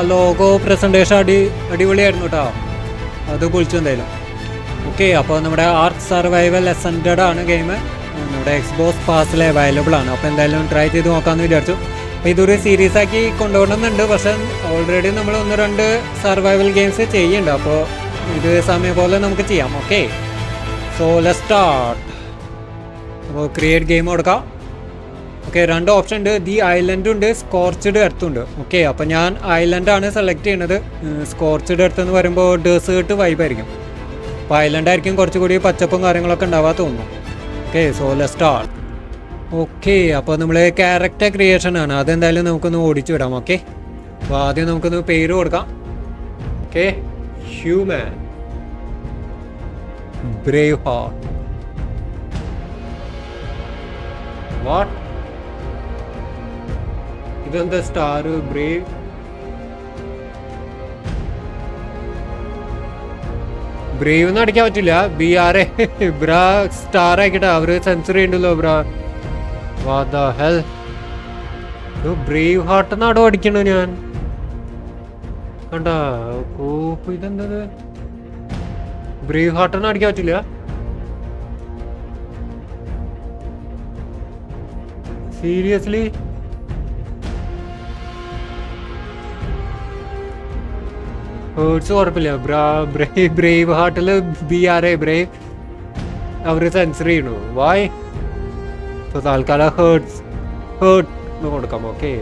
Logo presentation അടി അടിപൊളിയായിരുന്നു കേട്ടോ അത് പൊളിച്ചു എന്തായാലും ഓക്കെ അപ്പോൾ നമ്മുടെ ആർക്ക് സർവൈവൽ എസൻറ്റഡ് ആണ് ഗെയിം നമ്മുടെ എക്സ്ബോസ് പാസിൽ അവൈലബിൾ ആണ് അപ്പോൾ എന്തായാലും ട്രൈ ചെയ്ത് നോക്കാമെന്ന് വിചാരിച്ചു അപ്പോൾ ഇതൊരു സീരീസ് ആക്കി കൊണ്ടുപോകണമെന്നുണ്ട് പക്ഷെ ഓൾറെഡി നമ്മൾ ഒന്ന് രണ്ട് സർവൈവൽ ഗെയിംസ് ചെയ്യുന്നുണ്ട് അപ്പോൾ ഇത് സമയം പോലെ നമുക്ക് ചെയ്യാം ഓക്കെ സോ ലെറ്റ് സ്റ്റാർട്ട് അപ്പോൾ ക്രിയേറ്റ് ഗെയിം കൊടുക്കാം ഓക്കെ രണ്ട് ഓപ്ഷൻ ഉണ്ട് ദി ഐലൻഡും ഉണ്ട് സ്കോർച്ച്ഡ് എർത്തും ഉണ്ട് ഓക്കെ അപ്പോൾ ഞാൻ ഐലൻഡാണ് സെലക്ട് ചെയ്യുന്നത് സ്കോർച്ച്ഡ് എർത്ത് എന്ന് പറയുമ്പോൾ ഡെസേർട്ട് വൈബായിരിക്കും അപ്പോൾ ഐലൻഡ് ആയിരിക്കും കുറച്ചുകൂടി പച്ചപ്പും കാര്യങ്ങളൊക്കെ ഉണ്ടാവാൻ തോന്നുന്നു okay so let start okay അപ്പോൾ നമ്മൾ ക്യാരക്ടർ ക്രിയേഷൻ ആണ് അതെന്തായാലും നമുക്കൊന്ന് ഓടിച്ചു വിടാം ഓക്കെ അപ്പോൾ ആദ്യം നമുക്കൊന്ന് പേര് കൊടുക്കാം okay human brave heart what ഇതെന്താ സ്റ്റാർ ബ്രേവ് ബ്രേവ് എന്ന് അടിക്കാൻ പറ്റില്ല B R A bra star ആക്കിട്ടാ അവര് സെൻസറി ഉണ്ടല്ലോ bra what the hell brave heart എന്നാടോ അടിക്കണു ഞാൻ കണ്ട കോപ്പ് ഇതെന്തത് ബ്രേവ് ഹാർട്ട് എന്ന് അടിക്കാൻ പറ്റില്ല സീരിയസ്ലി ഹേർട്സ് കുഴപ്പമില്ല ബ്രാ ബ്രേവ് ബ്രേവ് ഹാർട്ടിൽ ബി ആർ എ ബ്രേവ് അവർ സെൻസർ ചെയ്യണു വായ് സോ തൽക്കാലം ഹേർട്സ് ഹേർട്ട് എന്ന് കൊടുക്കാം ഓക്കെ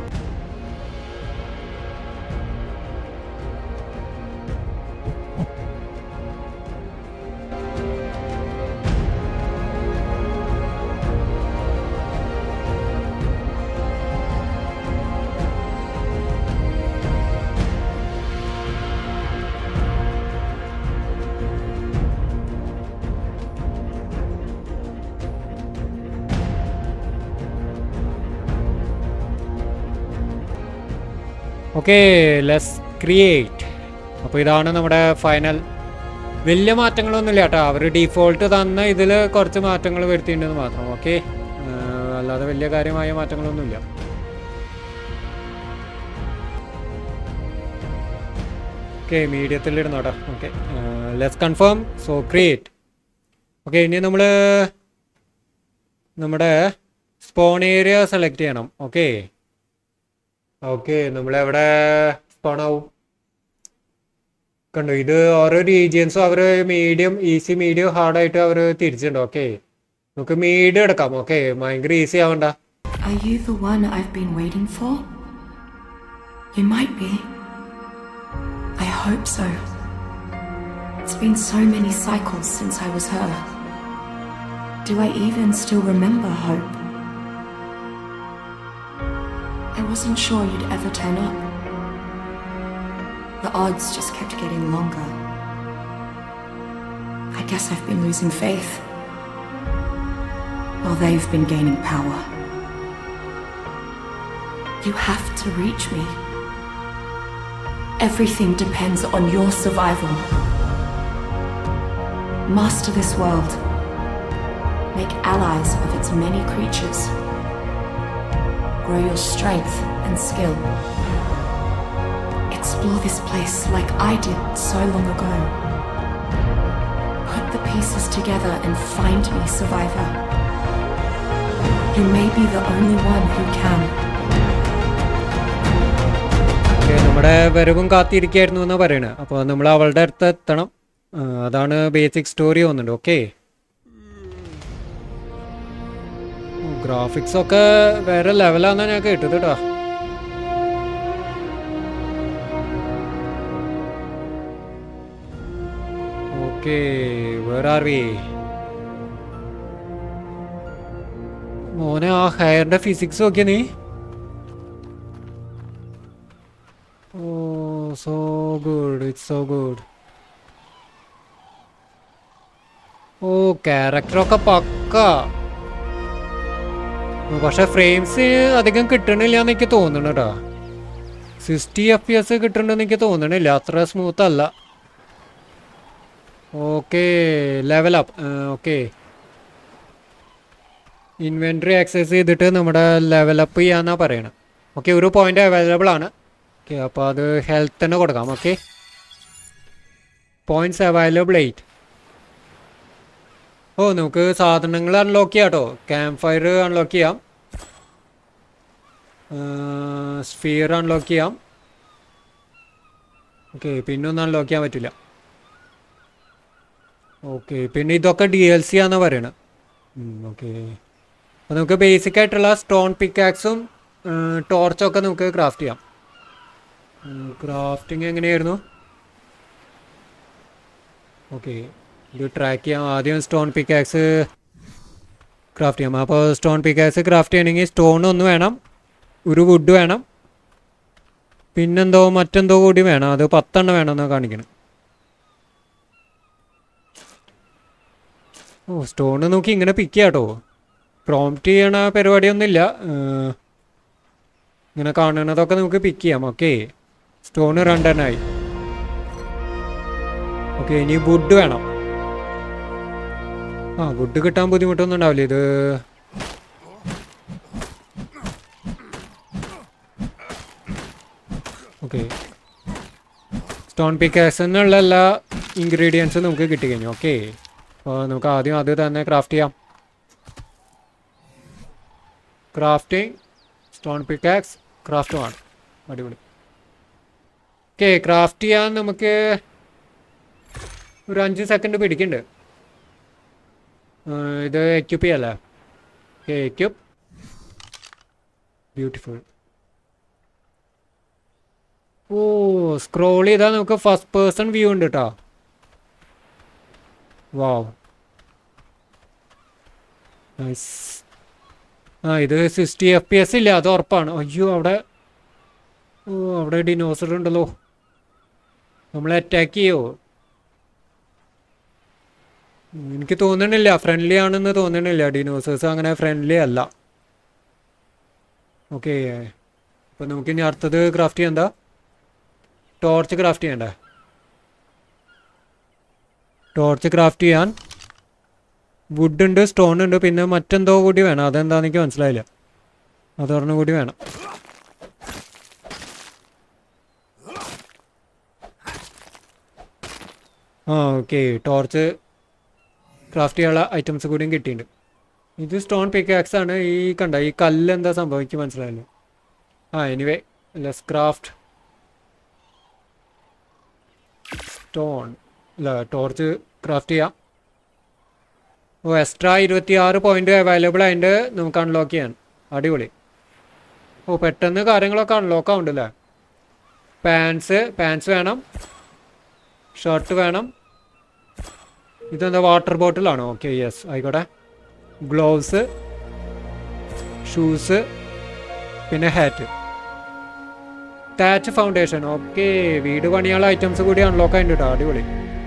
ഓക്കെ ലെസ് ക്രിയേറ്റ് അപ്പോൾ ഇതാണ് നമ്മുടെ ഫൈനൽ വലിയ മാറ്റങ്ങളൊന്നുമില്ല കേട്ടോ അവർ ഡീഫോൾട്ട് തന്ന ഇതിൽ കുറച്ച് മാറ്റങ്ങൾ വരുത്തിയിട്ടുണ്ടെന്ന് മാത്രം ഓക്കെ അല്ലാതെ വലിയ കാര്യമായ മാറ്റങ്ങളൊന്നുമില്ല ഓക്കെ മീഡിയത്തിൽ ഇടുന്നോട്ടെ okay let's confirm so create okay ഇനി നമ്മൾ നമ്മുടെ സ്പോൺ ഏരിയ സെലക്ട് ചെയ്യണം ഓക്കെ ഓക്കെ നമ്മളെവിടെ സ്പോൺ ആവും കണ്ടു ഇത് ഓരോ റീജിയൻസും അവർ മീഡിയം ഈസി മീഡിയം ഹാർഡായിട്ട് അവർ തിരിച്ചിട്ടുണ്ട് ഓക്കെ നമുക്ക് മീഡിയം എടുക്കാം ഓക്കെ ഭയങ്കര ഈസി ആവണ്ട Are you the one I've been waiting for? You might be. I hope so. It's been so many cycles since I was her. Do I even still remember hope? I wasn't sure you'd ever turn up. The odds just kept getting longer. I guess I've been losing faith. While they've been gaining power. You have to reach me. Everything depends on your survival. Master this world. Make allies of its many creatures. Grow your strength and skill. Explore this place like I did so long ago. Put the pieces together and find me, survivor. You may be the only one who can. Okay നമ്മുടെ വരവും കാത്തിരിക്കായിരുന്നു എന്നാ പറയണത് അപ്പോൾ നമ്മൾ അവളുടെ അടുത്ത് എത്തണം ആ, അതാണ് ബേസിക് സ്റ്റോറി തോന്നുന്നുണ്ട് ഓക്കെ ഗ്രാഫിക്സ് ഒക്കെ വേറെ ലെവലാന്നാ ഞാൻ കേട്ടത് കേട്ടോ ഓക്കെ വേറെ ആർ വി മോനെ ആ ഹെയറിന്റെ ഫിസിക്സ് നോക്കിയ നീ Oh, so good. It's so good. ഓ ക്യാരക്ടറൊക്കെ പക്ക പക്ഷെ ഫ്രെയിംസ് അധികം കിട്ടണില്ല എന്ന് എനിക്ക് തോന്നുന്നു കേട്ടോ സിക്സ്റ്റി എഫ് പി എസ് കിട്ടുന്നുണ്ടെന്ന് എനിക്ക് തോന്നണില്ല അത്ര സ്മൂത്ത് അല്ല okay level up okay inventory access ചെയ്തിട്ട് നമ്മുടെ ലെവൽ അപ്പ് ചെയ്യാന്നാ പറയണത് ഓക്കെ ഒരു പോയിന്റ് അവൈലബിൾ ആണ് ഓക്കെ അപ്പോൾ അത് ഹെൽത്ത് തന്നെ കൊടുക്കാം ഓക്കെ പോയിന്റ്സ് അവൈലബിൾ എയ്റ്റ് ഓ നമുക്ക് സാധനങ്ങൾ അൺലോക്ക് ചെയ്യാം കേട്ടോ ക്യാമ്പ് ഫയർ അൺലോക്ക് ചെയ്യാം സ്ഫിയർ അൺലോക്ക് ചെയ്യാം ഓക്കെ പിന്നെ ഒന്നും അൺലോക്ക് ചെയ്യാൻ പറ്റില്ല ഓക്കെ പിന്നെ ഇതൊക്കെ ഡി എൽ സി ആണെന്ന് പറയണത് ഓക്കെ അപ്പോൾ നമുക്ക് ബേസിക് ആയിട്ടുള്ള സ്റ്റോൺ പിക്കാക്സും ടോർച്ചൊക്കെ നമുക്ക് ക്രാഫ്റ്റ് ചെയ്യാം ക്രാഫ്റ്റിംഗ് എങ്ങനെയായിരുന്നു ഓക്കെ ഇത് ട്രാക്ക് ചെയ്യാം ആദ്യം സ്റ്റോൺ പിക്കാക്സ് ക്രാഫ്റ്റ് ചെയ്യാം അപ്പോൾ സ്റ്റോൺ പിക്കാക്സ് ക്രാഫ്റ്റ് ചെയ്യണമെങ്കിൽ സ്റ്റോൺ ഒന്ന് വേണം ഒരു വുഡ് വേണം പിന്നെന്തോ മറ്റെന്തോ കൂടി വേണം അത് പത്തെണ്ണം വേണമെന്നാണ് കാണിക്കണം ഓ സ്റ്റോൺ നോക്കി ഇങ്ങനെ പിക്ക് ചെയ്യാം കേട്ടോ പ്രോംപ്റ്റ് ചെയ്യണ പരിപാടിയൊന്നുമില്ല ഏർ, ഇങ്ങനെ കാണുന്നതൊക്കെ നമുക്ക് പിക്ക് ചെയ്യാം ഓക്കെ സ്റ്റോണ് രണ്ടെണ്ണമായി ഓക്കെ ഇനി വുഡ് വേണം ആ വുഡ് കിട്ടാൻ ബുദ്ധിമുട്ടൊന്നും ഉണ്ടാവില്ല ഇത് ഓക്കെ സ്റ്റോൺ പിക്കേഴ്സ് എന്നുള്ള എല്ലാ ഇൻഗ്രീഡിയൻസും നമുക്ക് കിട്ടിക്കഴിഞ്ഞു ഓക്കെ അപ്പോൾ നമുക്ക് ആദ്യം അത് തന്നെ ക്രാഫ്റ്റ് ചെയ്യാം ക്രാഫ്റ്റിംഗ് സ്റ്റോൺ പിക്കാക്സ് ക്രാഫ്റ്റ് ആണ് അടിപൊളി ഓക്കെ ക്രാഫ്റ്റ് ചെയ്യാൻ നമുക്ക് ഒരു അഞ്ച് സെക്കൻഡ് പിടിക്കുന്നുണ്ട് ഏർ ഇത് എക്യുപ്പ് ചെയ്യല്ലേ ഓക്കെ എക്യുപ്പ് ബ്യൂട്ടിഫുൾ ഓ സ്ക്രോൾ ചെയ്താൽ നമുക്ക് ഫസ്റ്റ് പേഴ്സൺ വ്യൂ ഉണ്ട് കേട്ടോ വാവ് നൈസ് ആ ഇത് സിക്സ്റ്റി എഫ് പി എസ് ഇല്ല അത് ഉറപ്പാണ് അയ്യോ അവിടെ ഓ അവിടെ ഡിനോസർ ഉണ്ടല്ലോ നമ്മളെ അറ്റാക്ക് ചെയ്യോ ഉം, എനിക്ക് തോന്നണില്ല ഫ്രണ്ട്ലി ആണെന്ന് തോന്നണില്ല ഡിനോസേഴ്സ് അങ്ങനെ ഫ്രണ്ട്ലി അല്ല ഓക്കെ അപ്പോൾ നമുക്ക് ഇനി അടുത്തത് ക്രാഫ്റ്റ് ചെയ്യണ്ട ടോർച്ച് ക്രാഫ്റ്റ് ചെയ്യണ്ടേ ടോർച്ച് ക്രാഫ്റ്റ് ചെയ്യാൻ വുഡ് ഉണ്ട് സ്റ്റോൺ ഉണ്ട് പിന്നെ മറ്റെന്തോ കൂടി വേണം അതെന്താന്ന് എനിക്ക് മനസ്സിലായില്ല അതൊരെണ്ണം കൂടി വേണം ആ ഓക്കെ ടോർച്ച് ക്രാഫ്റ്റ് ചെയ്യാനുള്ള ഐറ്റംസ് കൂടിയും കിട്ടിയിട്ടുണ്ട് ഇത് സ്റ്റോൺ പിക്കാക്സ് ആണ് ഈ കണ്ട ഈ കല്ല് എന്താ സംഭവം എനിക്ക് മനസ്സിലായില്ല ആ എനിവേ ലെസ് ക്രാഫ്റ്റ് സ്റ്റോൺ അല്ല ടോർച്ച് ക്രാഫ്റ്റ് ചെയ്യാം ഓ എക്സ്ട്രാ ഇരുപത്തി ആറ് പോയിന്റ് അവൈലബിൾ ആയിട്ട് നമുക്ക് അൺലോക്ക് ചെയ്യാൻ അടിപൊളി ഓ പെട്ടെന്ന് കാര്യങ്ങളൊക്കെ അൺലോക്ക് ആവുന്നുണ്ടല്ലേ പാൻസ് പാൻസ് വേണം ഷർട്ട് വേണം ഇതെന്താ വാട്ടർ ബോട്ടിലാണോ ഓക്കെ യെസ് ആയിക്കോട്ടെ ഗ്ലോവ്സ് ഷൂസ് പിന്നെ ഹാറ്റ് താച്ച് ഫൗണ്ടേഷൻ ഓക്കെ വീട് പണിയുള്ള ഐറ്റംസ് കൂടി അൺലോക്ക് ആയിട്ടുണ്ട് കേട്ടോ അടിപൊളി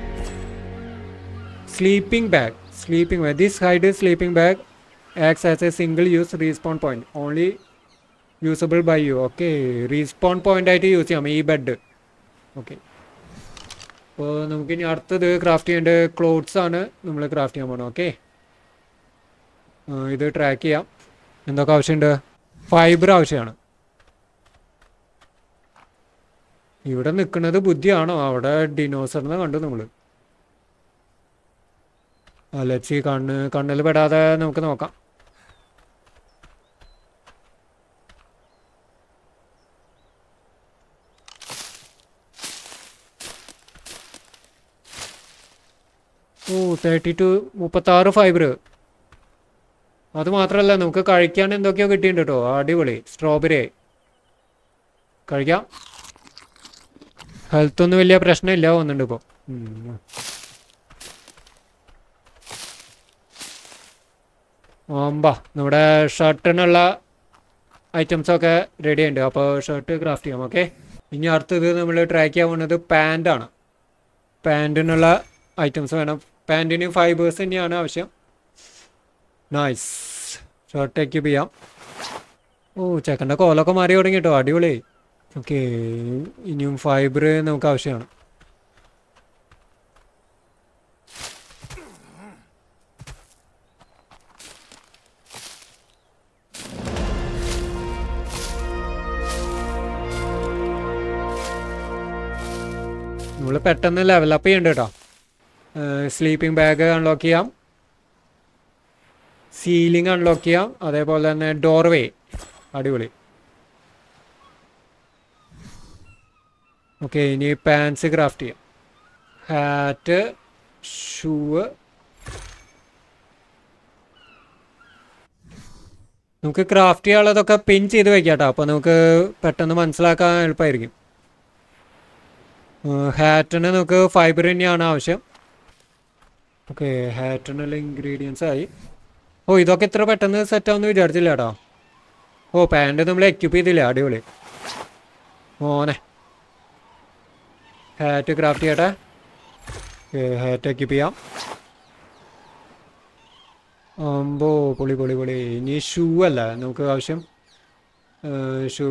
sleeping bag sleeping bag this hide sleeping bag acts as a single use respawn point only usable by you okay respawn point ആയിട്ട് use ചെയ്യാം ഈ ബെഡ് ഓക്കെ അപ്പോൾ നമുക്കിനി അടുത്തത് ക്രാഫ്റ്റ് ചെയ്യേണ്ട ക്ലോത്ത്സ് ആണ് നമ്മൾ ക്രാഫ്റ്റ് ചെയ്യാൻ പോകണം ഓക്കെ ഇത് ട്രാക്ക് ചെയ്യാം എന്തൊക്കെ ആവശ്യമുണ്ട് ഫൈബർ ആവശ്യമാണ് ഇവിടെ നിൽക്കുന്നത് ബുദ്ധിയാണോ അവിടെ ഡിനോസറിനെ കണ്ടു നമ്മൾ അലച്ചി കണ്ണ് കണ്ണിൽ പെടാതെ നമുക്ക് നോക്കാം ഓ തേർട്ടി ടു മുപ്പത്താറ് ഫൈബർ അത് മാത്രമല്ല നമുക്ക് കഴിക്കാൻ എന്തൊക്കെയോ കിട്ടിയിട്ടുണ്ട് കേട്ടോ അടിപൊളി സ്ട്രോബെറി കഴിക്കാം ഹെൽത്ത് ഒന്നും വലിയ പ്രശ്നമില്ല വന്നിട്ടുണ്ട് ഇപ്പോൾ ഓമ്പാ നമ്മുടെ ഷർട്ടിനുള്ള ഐറ്റംസൊക്കെ റെഡി ഉണ്ട് അപ്പോൾ ഷർട്ട് ക്രാഫ്റ്റ് ചെയ്യാം ഓക്കെ ഇനി അടുത്തത് നമ്മൾ ട്രാക്ക് ചെയ്യാൻ പോകുന്നത് പാൻ്റാണ് പാൻറ്റിനുള്ള ഐറ്റംസ് വേണം പാൻറ്റിന് ഫൈബേഴ്സ് തന്നെയാണ് ആവശ്യം നൈസ് ഷർട്ട് എക്യൂപ്പ് ചെയ്യാം ഓ ചെക്കൻ്റെ കോലൊക്കെ മാറി തുടങ്ങി കേട്ടോ അടിപൊളി ഓക്കെ ഇനിയും ഫൈബർ നമുക്ക് ആവശ്യമാണ് നമ്മൾ പെട്ടെന്ന് ലെവലപ്പ് ചെയ്യണ്ട കേട്ടോ സ്ലീപ്പിംഗ് ബാഗ് അൺലോക്ക് ചെയ്യാം സീലിംഗ് അൺലോക്ക് ചെയ്യാം അതേപോലെ തന്നെ ഡോർവേ അടിപൊളി ഓക്കെ ഇനി പാൻസ് ക്രാഫ്റ്റ് ചെയ്യാം ഹാറ്റ് ഷൂവ് നമുക്ക് ക്രാഫ്റ്റ് ചെയ്യാനുള്ളതൊക്കെ പിൻ ചെയ്ത് വെക്കാം കേട്ടോ അപ്പോൾ നമുക്ക് പെട്ടെന്ന് മനസ്സിലാക്കാൻ എളുപ്പമായിരിക്കും ഹാറ്റിന് നമുക്ക് ഫൈബർ തന്നെയാണ് ആവശ്യം ഓക്കെ ഹാറ്റിനുള്ള ഇൻഗ്രീഡിയൻസ് ആയി ഓ ഇതൊക്കെ ഇത്ര പെട്ടെന്ന് സെറ്റ് ആവുമെന്ന് വിചാരിച്ചില്ല കേട്ടോ ഓ പാൻറ് നമ്മൾ എക്യൂപ്പ് ചെയ്തില്ല അടിപൊളി മോനെ ഹാറ്റ് ക്രാഫ്റ്റ് ചെയ്യട്ടെ ഹാറ്റ് എക്യൂപ്പ് ചെയ്യാം അമ്പോ പൊളി പൊളി പൊളി ഇനി ഷൂ അല്ല നമുക്ക് ആവശ്യം ഷൂ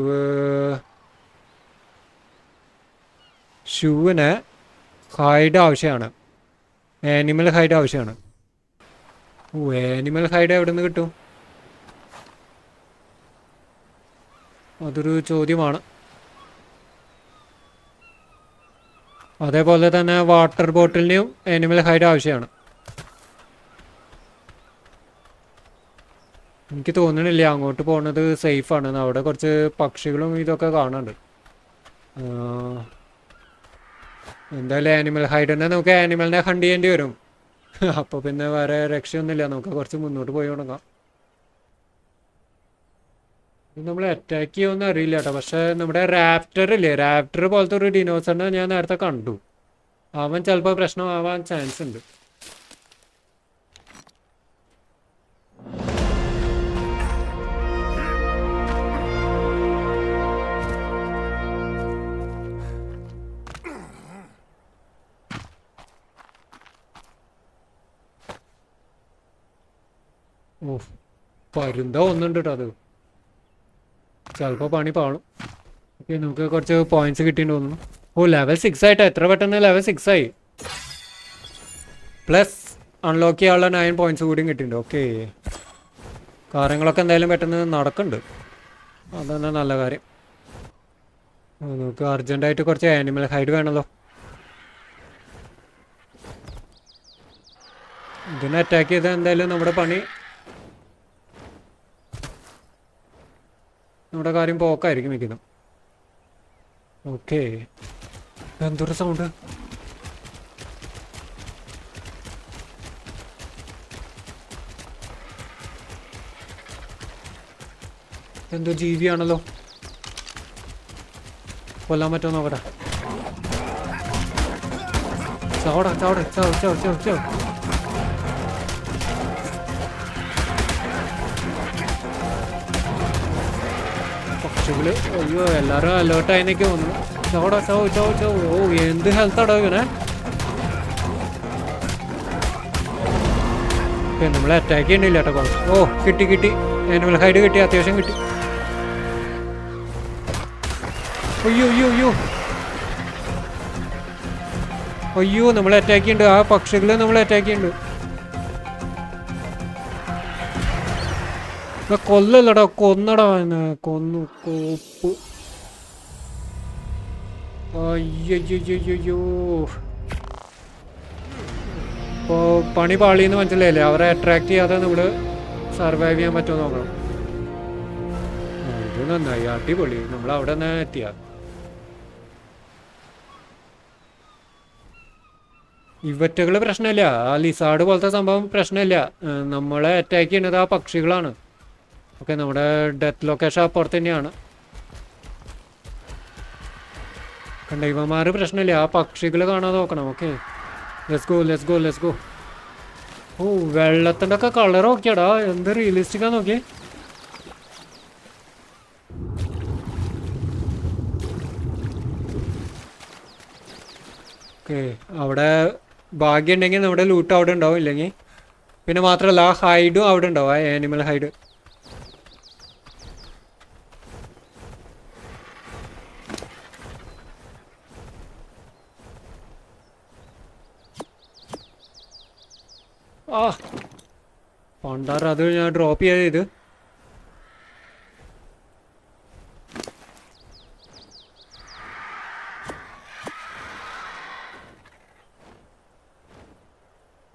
ഷൂവിന് ഹൈഡ് ആവശ്യമാണ് ആനിമൽ ഹൈഡ് ആവശ്യമാണ് ഓ ആനിമൽ ഹൈഡ് എവിടെ നിന്ന് കിട്ടും അതൊരു ചോദ്യമാണ് അതേപോലെ തന്നെ വാട്ടർ ബോട്ടിലിനും ആനിമൽ ഹൈഡ് ആവശ്യമാണ് എനിക്ക് തോന്നണില്ല അങ്ങോട്ട് പോകുന്നത് സേഫാണ് അവിടെ കുറച്ച് പക്ഷികളും ഇതൊക്കെ കാണുന്നുണ്ട് ആ, എന്തായാലും ആനിമൽ ഹൈഡ് തന്നെ നമുക്ക് ആനിമലിനെ ഹണ്ട് ചെയ്യേണ്ടി വരും അപ്പോൾ പിന്നെ വേറെ രക്ഷയൊന്നുമില്ല നമുക്ക് കുറച്ച് മുന്നോട്ട് പോയി തുടങ്ങാം ഇത് നമ്മൾ അറ്റാക്ക് ചെയ്യുമെന്ന് അറിയില്ല കേട്ടോ പക്ഷെ നമ്മുടെ റാപ്റ്റർ ഇല്ലേ റാപ്റ്റർ പോലത്തെ ഒരു ഡിനോസറിനെ ഞാൻ നേരത്തെ കണ്ടു അവൻ ചിലപ്പോൾ പ്രശ്നമാവാൻ ചാൻസ് ഉണ്ട് ഓ പരുന്ത ഒന്നുണ്ട് കേട്ടോ അത് ചിലപ്പോൾ പണി പാളും ഓക്കെ നമുക്ക് കുറച്ച് പോയിന്റ്സ് കിട്ടിയിട്ട് തോന്നുന്നു ഓ ലെവൽ സിക്സ് ആയിട്ടോ എത്ര പെട്ടെന്ന് ലെവൽ സിക്സ് ആയി പ്ലസ് അൺലോക്ക് ചെയ്യാനുള്ള നയൻ പോയിന്റ്സ് കൂടിയും കിട്ടിയിട്ടുണ്ട് ഓക്കെ കാര്യങ്ങളൊക്കെ എന്തായാലും പെട്ടെന്ന് നടക്കുന്നുണ്ട് അതന്നെ നല്ല കാര്യം ആ, നമുക്ക് അർജൻറ്റായിട്ട് കുറച്ച് ആനിമൽ ഹൈഡ് വേണമല്ലോ ഇതിനെ അറ്റാക്ക് ചെയ്താൽ എന്തായാലും നമ്മുടെ പണി നമ്മുടെ കാര്യം പോക്കായിരിക്കും മിക്കുന്നു ഓക്കെ എന്തൊരു സൗണ്ട് എന്തോ ജീവിയാണല്ലോ കൊല്ലാൻ പറ്റുമോ നോക്കട്ടെ ചാവടാ ചാവടാ ചാവ് ചാവ് ചാവ് ചാവ് പക്ഷികള് അയ്യോ എല്ലാരും അലേർട്ട് ആയിന്നൊക്കെ തോന്നുന്നു ചാവടാ ചാവ് ചാവ് ചാവ് ഓ എന്ത് ഹെൽത്താടാ ഇവനെ പിന്നെ നമ്മളെ അറ്റാക്ക് ചെയ്യണില്ല കേട്ടോ കുഴപ്പം. ഓ കിട്ടി കിട്ടി ആനിമൽ ഹൈഡ് കിട്ടി അത്യാവശ്യം കിട്ടി അയ്യോ അയ്യോ അയ്യോ അയ്യോ നമ്മളെ അറ്റാക്ക് ചെയ്യുന്നുണ്ട് ആ പക്ഷികളെ നമ്മളെ അറ്റാക്ക് ചെയ്യുന്നുണ്ട് എടാ, കൊല്ലല്ലടാ കൊന്നടാ എന്നെ കൊന്നു കോപ്പ് അയ്യോ ഇപ്പോ പണി പാളിന്ന് മനസ്സിലായില്ലേ അവരെ അട്രാക്ട് ചെയ്യാതെ നമ്മള് സർവൈവ് ചെയ്യാൻ പറ്റുമോ നോക്കണം ആ, ഇത് നന്നായി അടിപൊളി നമ്മൾ അവിടെ തന്നെ എത്തിയ ഇവറ്റകള് പ്രശ്നമില്ല ആ ലിസാർഡ് പോലത്തെ സംഭവം പ്രശ്നമില്ല ഏ, നമ്മളെ അറ്റാക്ക് ചെയ്യുന്നത് ആ പക്ഷികളാണ് ഓക്കെ നമ്മുടെ ഡെത്ത് ലൊക്കേഷൻ അപ്പുറത്ത് തന്നെയാണ് കണ്ട ഇവന്മാര് പ്രശ്നമില്ല ആ പക്ഷികൾ കാണാതെ നോക്കണം okay let's go let's go let's go ഓ വെള്ളത്തിൻ്റെ ഒക്കെ കളർ നോക്കിയാടാ എന്ത് റിയലിസ്റ്റിക്കാ നോക്കിയേ ഓക്കെ അവിടെ ഭാഗ്യം ഉണ്ടെങ്കിൽ നമ്മുടെ ലൂട്ട് അവിടെ ഉണ്ടാവും ഇല്ലെങ്കിൽ പിന്നെ മാത്രമല്ല ആ ഹൈഡും അവിടെ ഉണ്ടാവും ആ ആനിമൽ ഹൈഡ് ആ പണ്ടാറ് അത് ഞാൻ ഡ്രോപ്പ് ചെയ്ത് ഇത്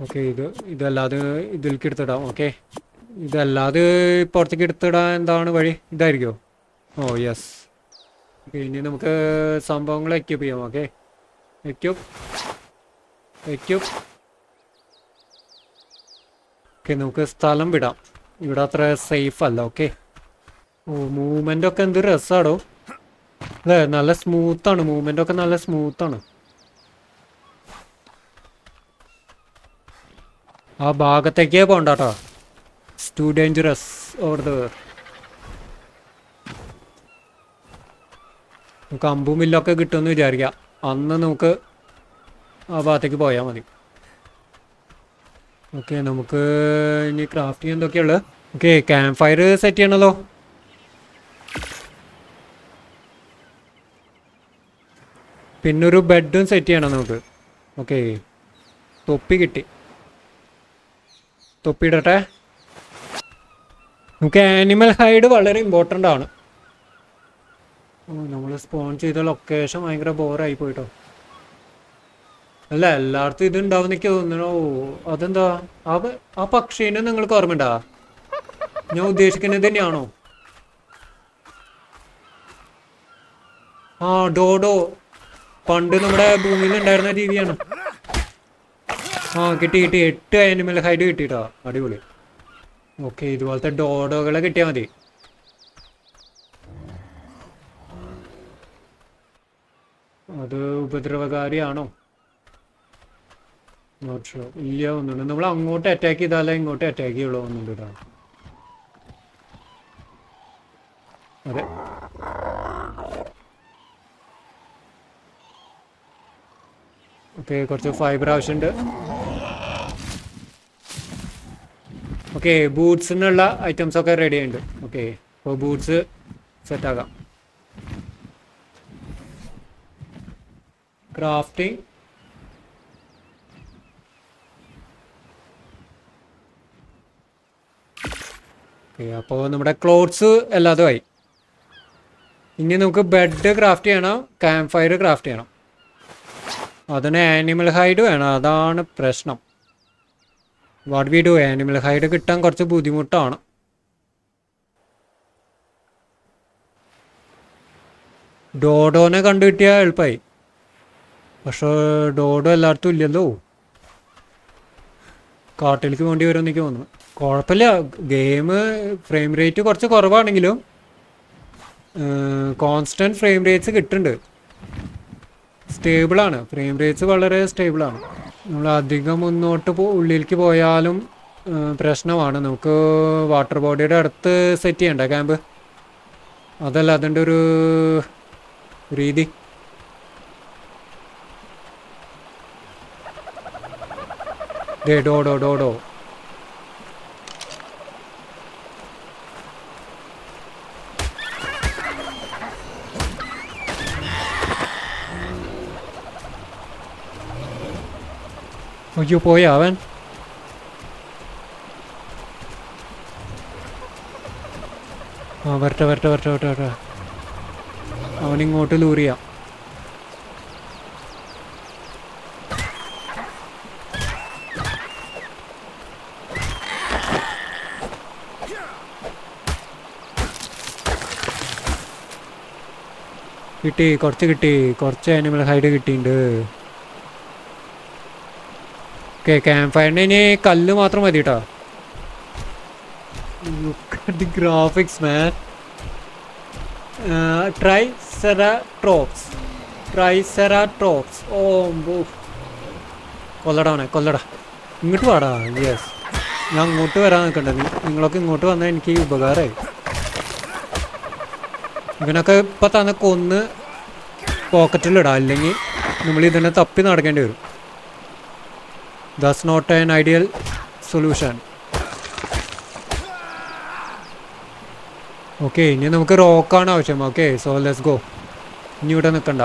ഓക്കെ ഇത് ഇതല്ലാതെ ഇതിലേക്ക് എടുത്തിടാം ഓക്കെ ഇതല്ലാതെ പുറത്തേക്ക് എടുത്തിടാൻ എന്താണ് വഴി ഇതായിരിക്കുമോ ഓ യെസ് ഇനി നമുക്ക് സംഭവങ്ങൾ എക്യൂപ്പ് ചെയ്യാം ഓക്കെ എക്യൂപ്പ് എക്യൂപ്പ് ഓക്കെ നമുക്ക് സ്ഥലം വിടാം ഇവിടെ അത്ര സേഫ് അല്ല ഓക്കെ ഓ മൂവ്മെൻ്റ് ഒക്കെ എന്ത് രസമാടോ അല്ലേ നല്ല സ്മൂത്താണ് മൂവ്മെൻ്റ് ഒക്കെ നല്ല സ്മൂത്താണ് ആ ഭാഗത്തേക്കേ പോണ്ടാട്ടോ ടു ഡേഞ്ചറസ് ഓവർ ദ നമുക്ക് അമ്പും മില്ലൊക്കെ കിട്ടുമെന്ന് വിചാരിക്കാം അന്ന് നമുക്ക് ആ ഭാഗത്തേക്ക് പോയാൽ മതി ഓക്കെ നമുക്ക് ഇനി ക്രാഫ്റ്റ് ചെയ്യാൻ എന്തൊക്കെയുള്ളത് ഓക്കെ ക്യാമ്പ് ഫയർ സെറ്റ് ചെയ്യണല്ലോ പിന്നെ ഒരു ബെഡും സെറ്റ് ചെയ്യണം നമുക്ക് ഓക്കെ തൊപ്പി കിട്ടി തൊപ്പി ഇടട്ടെ നമുക്ക് ആനിമൽ ഹൈഡ് വളരെ ഇമ്പോർട്ടൻ്റ് ആണ് നമ്മൾ സ്പോൺ ചെയ്ത ലൊക്കേഷൻ ഭയങ്കര ബോറായി പോയിട്ടോ അല്ല എല്ലായിടത്തും ഇത് ഉണ്ടാവും എനിക്ക് തോന്നണോ അതെന്താ ആ പ- ആ പക്ഷീനെ നിങ്ങൾക്ക് ഓർമ്മയുണ്ടാ ഞാൻ ഉദ്ദേശിക്കുന്നത് തന്നെയാണോ ആ ഡോഡോ പണ്ട് നമ്മുടെ ഭൂമിയിൽ ഉണ്ടായിരുന്ന ജീവിയാണ് ആ കിട്ടി കിട്ടി എട്ട് ആനിമൽ ഹൈഡ് കിട്ടിട്ടോ അടിപൊളി ഓക്കെ ഇതുപോലത്തെ ഡോഡോകളെ കിട്ടിയാൽ മതി അത് ഉപദ്രവകാരിയാണോ നോട്ട് ഷുവർ ഇല്ല ഒന്നുണ്ട് നമ്മൾ അങ്ങോട്ട് അറ്റാക്ക് ചെയ്താലേ ഇങ്ങോട്ട് അറ്റാക്ക് ചെയ്യുള്ളൂ ഒന്നുണ്ട് കേട്ടോ അതെ ഓക്കെ കുറച്ച് ഫൈബർ ആവശ്യമുണ്ട് ഓക്കെ ബൂട്ട്സിനുള്ള ഐറ്റംസ് ഒക്കെ റെഡി ആയിട്ടുണ്ട് ഓക്കെ അപ്പോൾ ബൂട്ട്സ് സെറ്റ് ആകാം ക്രാഫ്റ്റിംഗ് ഓക്കെ അപ്പോൾ നമ്മുടെ ക്ലോത്ത്സ് എല്ലാതും ആയി ഇനി നമുക്ക് ബെഡ് ക്രാഫ്റ്റ് ചെയ്യണം ക്യാമ്പ് ഫയർ ക്രാഫ്റ്റ് ചെയ്യണം അതിന് ആനിമൽ ഹൈഡ് വേണം അതാണ് പ്രശ്നം what we do animal hide കിട്ടാൻ കുറച്ച് ബുദ്ധിമുട്ടാണ് ഡോഡോനെ കണ്ടു കിട്ടിയാൽ എളുപ്പമായി പക്ഷേ ഡോഡോ എല്ലായിടത്തും ഇല്ലല്ലോ കാട്ടിലേക്ക് വേണ്ടി വരും എനിക്ക് തോന്നുന്നു കുഴപ്പമില്ല ഗെയിം ഫ്രെയിം റേറ്റ് കുറച്ച് കുറവാണെങ്കിലും കോൺസ്റ്റൻറ്റ് ഫ്രെയിം റേറ്റ്സ് കിട്ടുന്നുണ്ട് സ്റ്റേബിളാണ് ഫ്രെയിം റേറ്റ്സ് വളരെ സ്റ്റേബിളാണ് നമ്മൾ അധികം മുന്നോട്ട് പോ ഉള്ളിലേക്ക് പോയാലും ഏഹ്, പ്രശ്നമാണ് നമുക്ക് വാട്ടർ ബോഡിയുടെ അടുത്ത് സെറ്റ് ചെയ്യണ്ട ക്യാമ്പ് അതല്ല അതിൻ്റെ ഒരു രീതി ദേ ഡോഡോ ഡോഡോ അയ്യോ പോയാ അവൻ ആ വരട്ടെ വരട്ടെ വരട്ടെ വരട്ടെ വരട്ടെ അവൻ ഇങ്ങോട്ട് ലൂറിയ കിട്ടി കുറച്ച് കിട്ടി കുറച്ച് ആനിമൽ ഹൈഡ് കിട്ടിയിട്ടുണ്ട് ഓക്കെ ക്യാമ്പ് ഫയറിന് ഇനി കല്ല് മാത്രം മതി കേട്ടോ graphics man triceratops triceratops ഓ ബോ കൊല്ലടാ അവനെ കൊല്ലടാ ഇങ്ങോട്ട് വാടാ യെസ് ഞാൻ അങ്ങോട്ട് വരാൻ നിൽക്കണ്ട നി- നിങ്ങളൊക്കെ ഇങ്ങോട്ട് വന്നാൽ എനിക്ക് ഉപകാരമായി ഇവനൊക്കെ ഇപ്പം തന്നെ കൊന്ന് പോക്കറ്റിലിടാം അല്ലെങ്കിൽ നമ്മൾ ഇതിനെ തപ്പി നടക്കേണ്ടി വരും this not an ideal solution okay ഇനി നമുക്ക് റോക്കാണ് ആവശ്യം ഓക്കെ സോ ലെറ്റ്സ് ഗോ ഇനി ഇവിടെ നിൽക്കണ്ട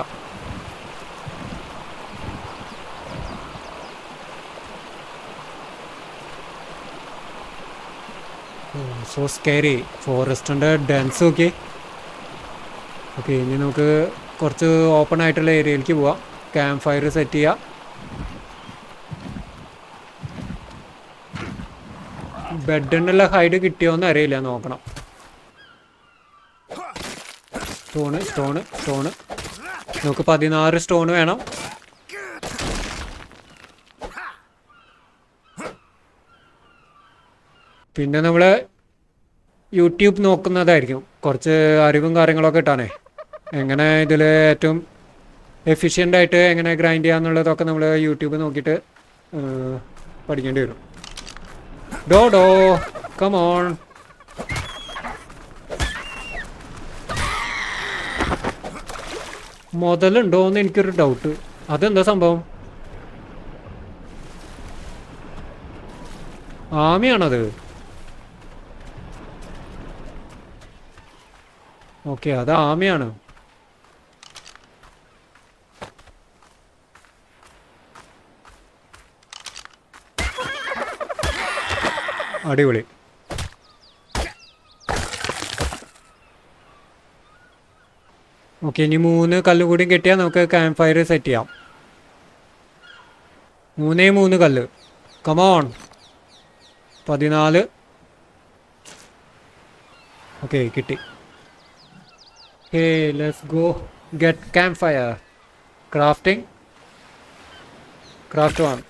സോ സ്കേരി ഫോറസ്റ്റിൻ്റെ ഡെൻസ് ഓക്കെ ഓക്കെ ഇനി നമുക്ക് കുറച്ച് ഓപ്പൺ ആയിട്ടുള്ള ഏരിയയിലേക്ക് പോവാം ക്യാമ്പ് ഫയർ സെറ്റ് ചെയ്യാം ബെഡിനുള്ള ഹൈഡ് കിട്ടിയോന്ന് അറിയില്ല നോക്കണം സ്റ്റോണ് സ്റ്റോണ് സ്റ്റോണ് നമുക്ക് പതിനാറ് സ്റ്റോൺ വേണം പിന്നെ നമ്മൾ യൂട്യൂബ് നോക്കുന്നതായിരിക്കും കുറച്ച് അറിവും കാര്യങ്ങളൊക്കെ കിട്ടാനേ എങ്ങനെ ഇതിൽ ഏറ്റവും എഫിഷ്യൻ്റ് ആയിട്ട് എങ്ങനെ ഗ്രൈൻഡ് ചെയ്യാന്നുള്ളതൊക്കെ നമ്മൾ യൂട്യൂബ് നോക്കിയിട്ട് ഏർ, പഠിക്കേണ്ടി വരും ഡോ ഡോ കമോൺ മുതലുണ്ടോന്ന് എനിക്കൊരു ഡൗട്ട് അതെന്താ സംഭവം ആമയാണത് ഓക്കെ അത് ആമയാണ് അടിപൊളി ഓക്കെ ഇനി മൂന്ന് കല്ല് കൂടി കെട്ടിയാൽ നമുക്ക് ക്യാമ്പ് ഫയർ സെറ്റ് ചെയ്യാം മൂന്നേ മൂന്ന് കല്ല് കമോൺ പതിനാല് ഓക്കെ കിട്ടി hey let's go get camp fire crafting craft one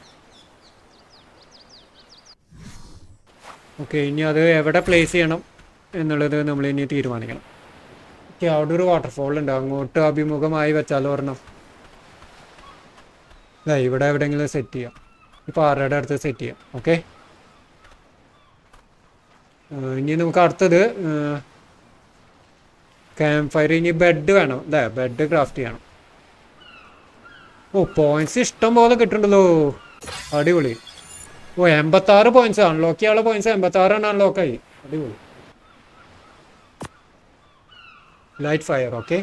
okay ഇനി അത് എവിടെ പ്ലേസ് ചെയ്യണം എന്നുള്ളത് നമ്മൾ ഇനി തീരുമാനിക്കണം ഓക്കെ അവിടെ ഒരു വാട്ടർഫോൾ ഉണ്ട് അങ്ങോട്ട് അഭിമുഖമായി വെച്ചാൽ ഒരെണ്ണം ദാ ഇവിടെ എവിടെയെങ്കിലും സെറ്റ് ചെയ്യാം ഈ പാറയുടെ അടുത്ത് സെറ്റ് ചെയ്യാം ഓക്കെ ഇനി നമുക്ക് അടുത്തത് ക്യാമ്പ് ഫയർ ഇനി ബെഡ് വേണം അല്ലേ ബെഡ് ക്രാഫ്റ്റ് ചെയ്യണം ഓ പോയിന്റ്സ് ഇഷ്ടം പോലെ കിട്ടുന്നുണ്ടല്ലോ അടിപൊളി ഓ എൺപത്താറ് പോയിന്റ്സ് അൺലോക്ക് ചെയ്യാനുള്ള പോയിന്റ്സ് എൺപത്താറാണ് അൺലോക്കായി അടിപൊളി light fire okay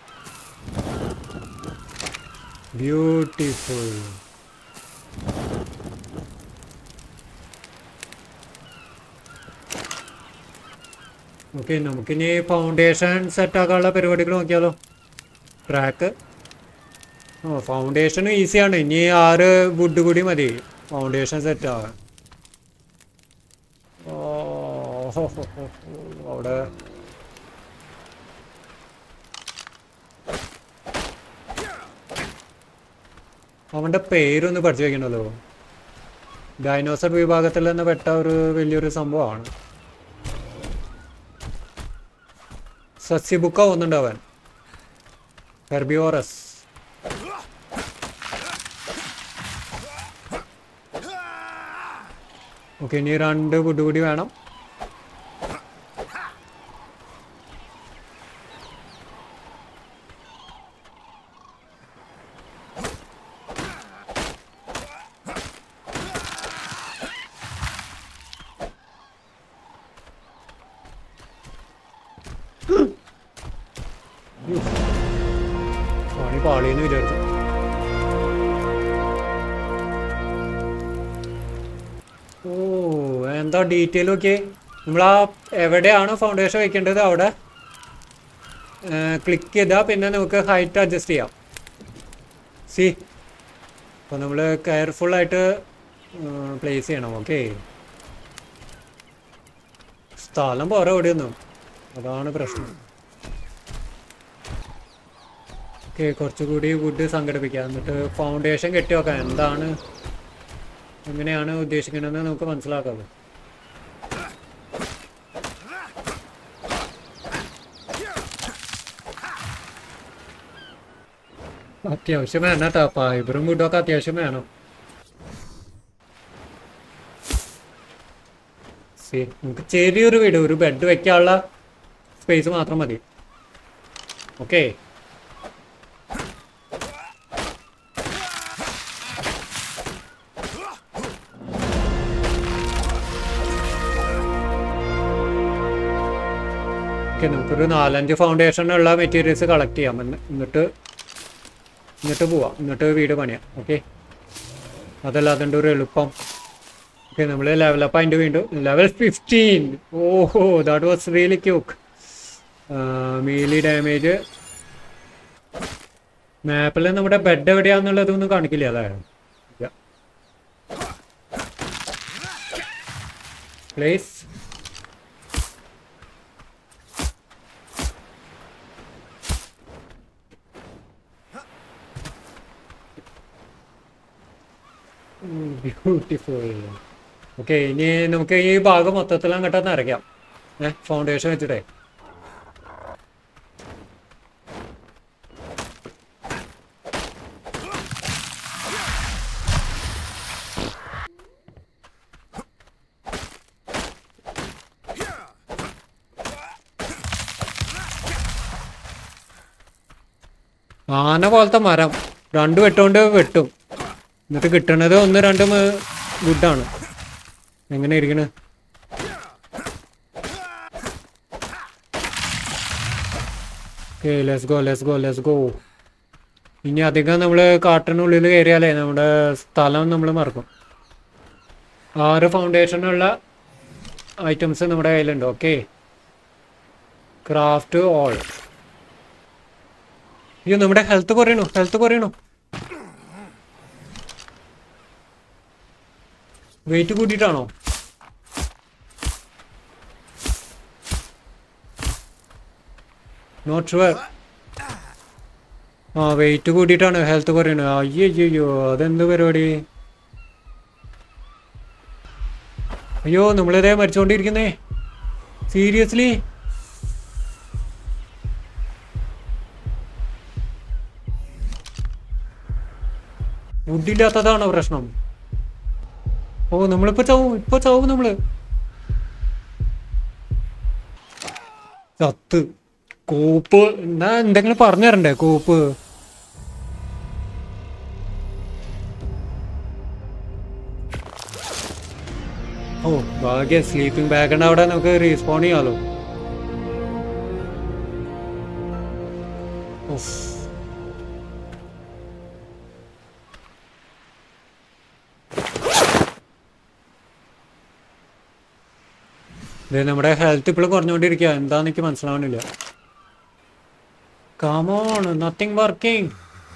beautiful okay നമുക്കിനി ഫൗണ്ടേഷൻ സെറ്റ് ആക്കാനുള്ള പരിപാടികൾ നോക്കിയാലോ ട്രാക്ക് ഓ ഫൗണ്ടേഷൻ ഈസിയാണ് ഇനി ആറ് വുഡ് കൂടി മതി ഫൗണ്ടേഷൻ സെറ്റ് ആവാൻ ഓ ഹോ, ഹോ, ഹോ, ഹോ. അവിടെ അവന്റെ പേരൊന്ന് പഠിച്ചു വെക്കണല്ലോ ഡൈനോസർ വിഭാഗത്തിൽ നിന്ന് പെട്ട ഒരു വലിയൊരു സംഭവമാണ് സസ്യബുക്ക ഒന്നുണ്ട് അവൻ ഹെർബിയോറസ് ഓക്കെ ഇനി രണ്ട് വുഡ് കൂടി വേണം പണി പാളിയെന്ന് വിചാരിച്ചു ഓ എന്താ ഡീറ്റെയിൽ ഒക്കെ നമ്മൾ ആ എവിടെയാണ് ഫൗണ്ടേഷൻ വെക്കേണ്ടത് അവിടെ ക്ലിക്ക് ചെയ്താൽ പിന്നെ നമുക്ക് ഹൈറ്റ് അഡ്ജസ്റ്റ് ചെയ്യാം സി അപ്പോൾ നമ്മൾ കെയർഫുള്ളായിട്ട് പ്ലേസ് ചെയ്യണം ഓക്കെ സ്ഥലം പോരാ എവിടെയൊന്നും അതാണ് പ്രശ്നം ഓക്കെ കുറച്ചുകൂടി വുഡ് സംഘടിപ്പിക്കാം എന്നിട്ട് ഫൗണ്ടേഷൻ കെട്ടി വെക്കാം എന്താണ് എങ്ങനെയാണ് ഉദ്ദേശിക്കുന്നതെന്ന് നമുക്ക് മനസ്സിലാക്കാമല്ലോ അത്യാവശ്യം വേണം കേട്ടോ ഫൈബറും വുഡൊക്കെ അത്യാവശ്യം വേണം ശരി നമുക്ക് ചെറിയൊരു വീട് ഒരു ബെഡ് വെക്കാനുള്ള സ്പേസ് മാത്രം മതി ഓക്കെ ഓക്കെ നമുക്കൊരു നാലഞ്ച് ഫൗണ്ടേഷനുള്ള മെറ്റീരിയൽസ് കളക്ട് ചെയ്യാം എന്ന്- എന്നിട്ട് എന്നിട്ട് പോവാം എന്നിട്ട് വീട് പണിയാം ഓക്കെ അതല്ല അതിൻ്റെ ഒരു എളുപ്പം ഓക്കെ നമ്മൾ ലെവലപ്പ് അതിൻ്റെ വീണ്ടും ലെവൽ ഫിഫ്റ്റീൻ ഓഹോ that was really quick melee damage മാപ്പിൽ നമ്മുടെ ബെഡ് എവിടെയാണെന്നുള്ളതൊന്നും കാണിക്കില്ല അല്ലേ പ്ലേസ് ബ്യൂട്ടിഫുൾ ഓക്കെ ഇനി നമുക്ക് ഈ ഭാഗം മൊത്തത്തിൽ അങ്ങോട്ട് നിറയ്ക്കാം ഏ ഫൗണ്ടേഷൻ വെച്ചിട്ടേ ആന പോലത്തെ മരം രണ്ട് വെട്ടുകൊണ്ട് വെട്ടും എന്നിട്ട് കിട്ടണത് ഒന്ന് രണ്ടും ഗുഡാണ് എങ്ങനെ ഇരിക്കണ് okay let's go let's go let's go ഇനി അധികം നമ്മൾ കാട്ടിനുള്ളിൽ കയറിയാലേ നമ്മുടെ സ്ഥലം നമ്മൾ മറക്കും ആറ് ഫൗണ്ടേഷനുള്ള ഐറ്റംസ് നമ്മുടെ കയ്യിലുണ്ട് ഓക്കെ ക്രാഫ്റ്റ് ഓൾ അയ്യോ നമ്മുടെ ഹെൽത്ത് കുറയണു ഹെൽത്ത് കുറയണു വെയിറ്റ് കൂട്ടിയിട്ടാണോ നോട്ട് ഷുവർ ആ വെയിറ്റ് കൂട്ടിയിട്ടാണ് ഹെൽത്ത് കുറയണത് അയ്യോ അയ്യോ അതെന്ത് പരിപാടി അയ്യോ നമ്മളിതേ മരിച്ചുകൊണ്ടിരിക്കുന്നേ സീരിയസ്ലി വുഡില്ലാത്തതാണോ പ്രശ്നം ഓ നമ്മളിപ്പോ ചാവും ഇപ്പൊ ചാവും നമ്മള് ചത്ത് കോപ്പ് എന്നാ എന്തെങ്കിലും പറഞ്ഞു തരണ്ടേ കോപ്പ് ഓ ഭാഗ്യം സ്ലീപ്പിംഗ് ബാഗിന്റെ അവിടെ നമുക്ക് റീസ്പോൺ ചെയ്യാലോ ഉഫ്. ദേ നമ്മുടെ ഹെൽത്ത് ഇപ്പോഴും കുറഞ്ഞുകൊണ്ടിരിക്കുക എന്താന്ന് എനിക്ക് മനസ്സിലാവണില്ല കമോൺ നത്തിങ് വർക്കിംഗ്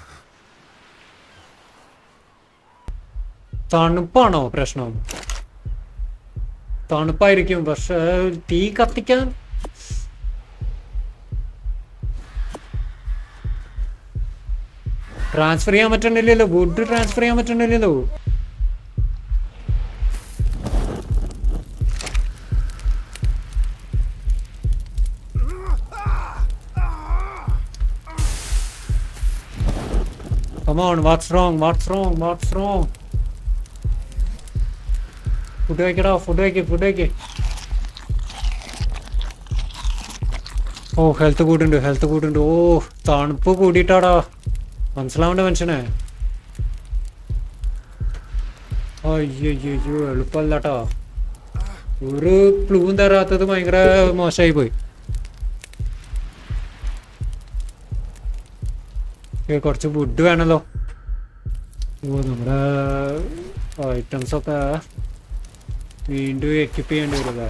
തണുപ്പാണോ പ്രശ്നം തണുപ്പായിരിക്കും പക്ഷെ തീ കത്തിക്കാൻ ട്രാൻസ്ഫർ ചെയ്യാൻ പറ്റണില്ലല്ലോ വുഡ് ട്രാൻസ്ഫർ ചെയ്യാൻ പറ്റണില്ലല്ലോ Come on, what's wrong? What's wrong? What's wrong? Food കഴിക്കടാ ഫുഡ് കഴിക്ക് ഫുഡ് കഴിക്ക് ഓ ഹെൽത്ത് കൂടുണ്ട് ഹെൽത്ത് കൂടുണ്ട് ഓ തണുപ്പ് കൂടിയിട്ടാടാ മനസ്സിലാവേണ്ട മനുഷ്യനെ അയ്യോ എളുപ്പമല്ലാട്ടാ ഒരു ക്ലൂവും തരാത്തത് ഭയങ്കര മോശമായി പോയി ഏ, കുറച്ച് വുഡ് വേണമല്ലോ ഓ നമ്മുടെ ഐറ്റംസ് ഒക്കെ വീണ്ടും എക്യുപ്പ് ചെയ്യേണ്ടി വരുമല്ലേ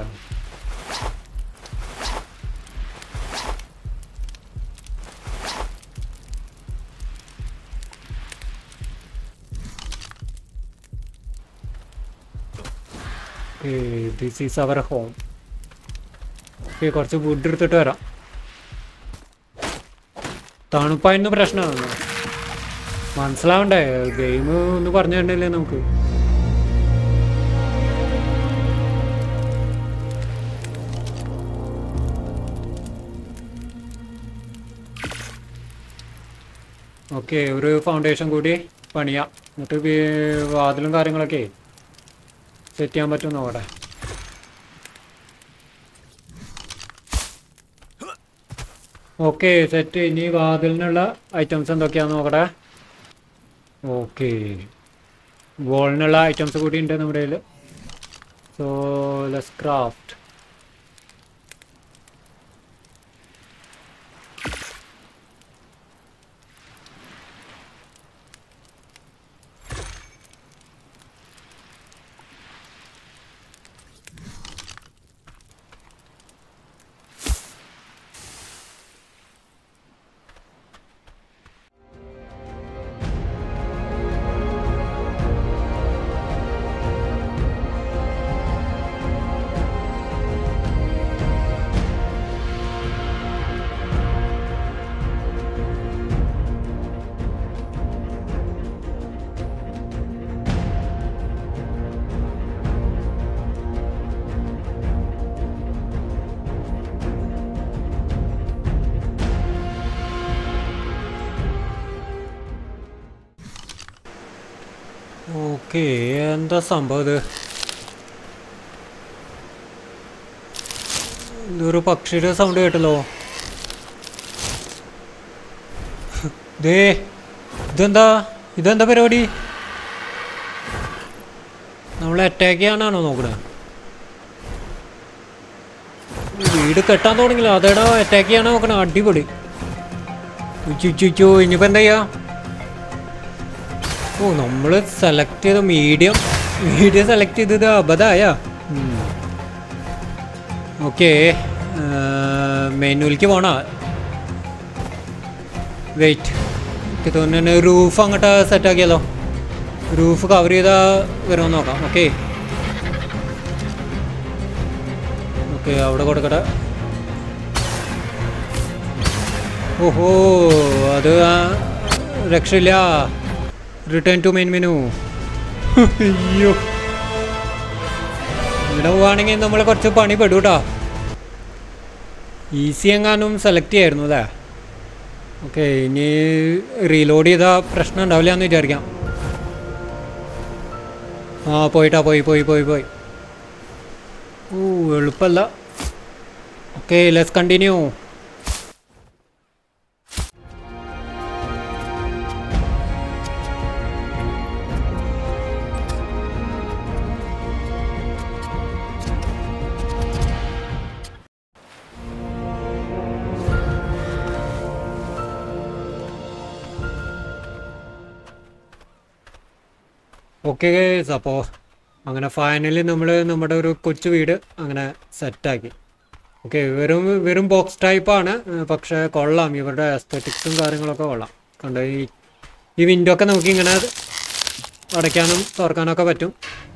this is our home okay കുറച്ച് വുഡ് എടുത്തിട്ട് വരാം തണുപ്പായിരുന്നു പ്രശ്നമാണ് മനസ്സിലാവണ്ടേ ഗെയിം ഒന്ന് പറഞ്ഞു തരണില്ലേ നമുക്ക് ഓക്കെ ഒരു ഫൗണ്ടേഷൻ കൂടി പണിയാം എന്നിട്ട് വി- വാതിലും കാര്യങ്ങളൊക്കെ സെറ്റ് ചെയ്യാൻ പറ്റും നോക്കട്ടെ ഓക്കെ സെറ്റ് ഇനി വാതിലിനുള്ള ഐറ്റംസ് എന്തൊക്കെയാന്ന് നോക്കട്ടെ ഓക്കെ വോളിനുള്ള ഐറ്റംസ് കൂടി ഉണ്ട് നമ്മുടെ കയ്യിൽ സോ ലെസ് ക്രാഫ്റ്റ് ഓക്കെ എന്താ സംഭവം ഇത് ഇതൊരു പക്ഷിയുടെ സൗണ്ട് കേട്ടല്ലോ ദേ ഇതെന്താ ഇതെന്താ പരിപാടി നമ്മൾ അറ്റാക്ക് ചെയ്യാനാണോ നോക്കണേ വീട് കെട്ടാൻ തുടങ്ങില്ല അതേടാ അറ്റാക്ക് ചെയ്യാനാ നോക്കണേ അടിപൊളി ചുച്ചു ഇനിയിപ്പോ എന്താ ചെയ്യാ ഓ നമ്മൾ സെലക്ട് ചെയ്ത മീഡിയം മീഡിയം സെലക്ട് ചെയ്തത് അബദ്ധമായ ഓക്കെ മെനുവിലേക്ക് പോണ വെയിറ്റ് എനിക്ക് തോന്നുന്നു റൂഫ് അങ്ങോട്ട് സെറ്റ് ആക്കിയാലോ റൂഫ് കവർ ചെയ്താൽ വരുമെന്ന് നോക്കാം ഓക്കെ ഓക്കെ അവിടെ കൊടുക്കട്ടെ ഓഹോ അത് ആ രക്ഷയില്ല റിട്ടേൺ ടു മെയിൻ മെനു അയ്യോ ഇവിടെ പോവാണെങ്കിൽ നമ്മൾ കുറച്ച് പണി പെടും കേട്ടോ ഈസി എങ്ങാനും സെലക്ട് ചെയ്യായിരുന്നു അല്ലേ ഓക്കെ ഇനി റീലോഡ് ചെയ്താൽ പ്രശ്നം ഉണ്ടാവില്ല എന്ന് വിചാരിക്കാം ആ പോയിട്ടാ പോയി പോയി പോയി പോയി ഓ എളുപ്പമല്ല ഓക്കെ ലെസ് കണ്ടിന്യൂ ഓക്കെ അപ്പോൾ അങ്ങനെ ഫൈനലി നമ്മൾ നമ്മുടെ ഒരു കൊച്ചു വീട് അങ്ങനെ സെറ്റാക്കി ഓക്കെ വെറും വെറും ബോക്സ് ടൈപ്പാണ് പക്ഷേ കൊള്ളാം ഇവരുടെ എസ്തറ്റിക്സും കാര്യങ്ങളൊക്കെ കൊള്ളാം കണ്ടോ ഈ ഈ വിൻഡോ ഒക്കെ നമുക്ക് ഇങ്ങനെ അടയ്ക്കാനും തുറക്കാനൊക്കെ പറ്റും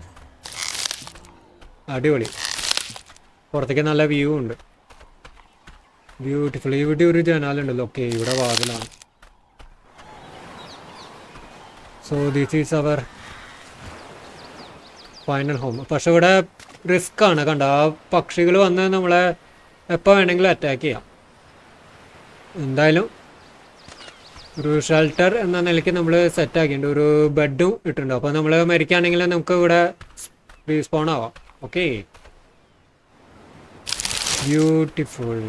അടിപൊളി പുറത്തേക്ക് നല്ല വ്യൂ ഉണ്ട് ബ്യൂട്ടിഫുൾ ഇവിടെ ഒരു ജനാലുണ്ടല്ലോ ഓക്കെ ഇവിടെ വാതിലാണ് so this is our final home പക്ഷെ ഇവിടെ റിസ്ക് ആണ് കണ്ട ആ പക്ഷികൾ വന്ന് നമ്മളെ എപ്പോൾ വേണമെങ്കിലും അറ്റാക്ക് ചെയ്യാം എന്തായാലും ഒരു ഷെൽട്ടർ എന്ന നിലയ്ക്ക് നമ്മൾ സെറ്റ് ആക്കിയിട്ടുണ്ട് ഒരു ബെഡും ഇട്ടിട്ടുണ്ട് അപ്പോൾ നമ്മൾ മരിക്കുകയാണെങ്കിൽ നമുക്ക് ഇവിടെ റീസ്പോൺ ആവാം ഓക്കെ ബ്യൂട്ടിഫുൾ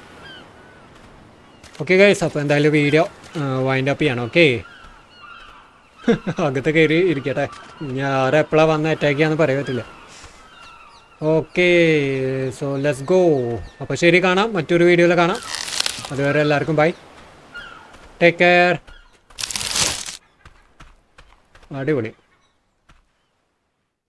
ഓക്കെ ഗൈസ് അപ്പോൾ എന്തായാലും വീഡിയോ വൈൻഡ് അപ്പ് ചെയ്യണം ഓക്കെ അകത്ത് കയറി ഇരിക്കട്ടെ ഞാൻ ആരെപ്പോഴാണ് വന്ന് അറ്റാക്ക് ചെയ്യാന്ന് പറയാൻ പറ്റില്ല ഓക്കെ സോ ലെറ്റ്സ് ഗോ അപ്പോൾ ശരി കാണാം മറ്റൊരു വീഡിയോയിൽ കാണാം അതുവരെ എല്ലാവർക്കും ബൈ ടേക്ക് കെയർ അടിപൊളി